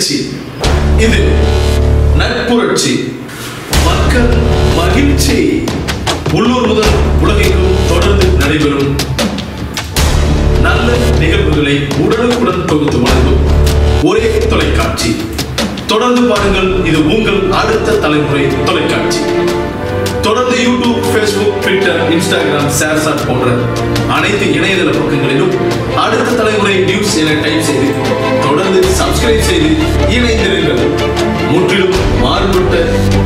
நிகழ்ச்சி இது நட்புரட்சி மக்கள் மகிழ்ச்சி உள்ளூர் முதல் உலகெங்கும் தொடர்ந்து நடைபெறும் நல்ல நிகழ்வுகளை உடனுக்குடன் தொகுத்து வழங்கும் ஒரே தொலைக்காட்சி தொடர்ந்து பாருங்கள் இது உங்கள் அடுத்த தலைமுறை தொலைக்காட்சி தொடர்ந்து YouTube Facebook Twitter Instagram ShareChat போன்ற அனைத்து இணையதள பக்கங்களிலும் அடுத்த தலைமுறை நியூஸ் என டைப் செய்து தொடர்ந்து சப்ஸ்கிரைப் செய்து இணைந்திருங்கள் முற்றிலும் மாறுபட்ட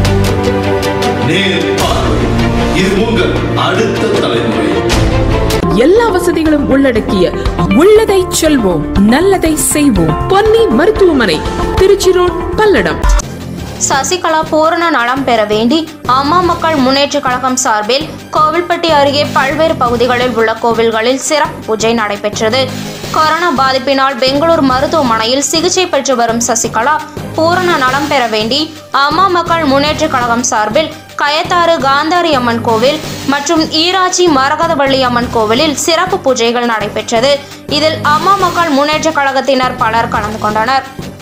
நேர் பார்வை இது உங்கள் அடுத்த தலைமுறை எல்லா வசதிகளும் உள்ளடக்கிய உள்ளதை செல்வோம் நல்லதை செய்வோம் பொன்னி மருத்துவமனை திருச்சி ரோட் பல்லடம் சசிகலா பூரண நலம் பெற வேண்டி அம்மா மக்கள் முன்னேற்ற கழகம் சார்பில் கோவில்பட்டி அருகே பல்வேறு பகுதிகளில் உள்ள கோவில்களில் சிறப்பு பூஜை நடைபெற்றது கொரோனா பாதிப்பினால் பெங்களூர் மருத்துவமனையில் சிகிச்சை பெற்று வரும் சசிகலா பூரண நலம் பெற வேண்டி அம்மா மக்கள் முன்னேற்ற கழகம் சார்பில் கயத்தாறு காந்தாரி அம்மன் கோவில் மற்றும் ஈராச்சி மரகதவள்ளி அம்மன் கோவிலில் சிறப்பு பூஜைகள் நடைபெற்றது இதில் அம்மா மக்கள் முன்னேற்ற கழகத்தினர் பலர் கலந்து கொண்டனர்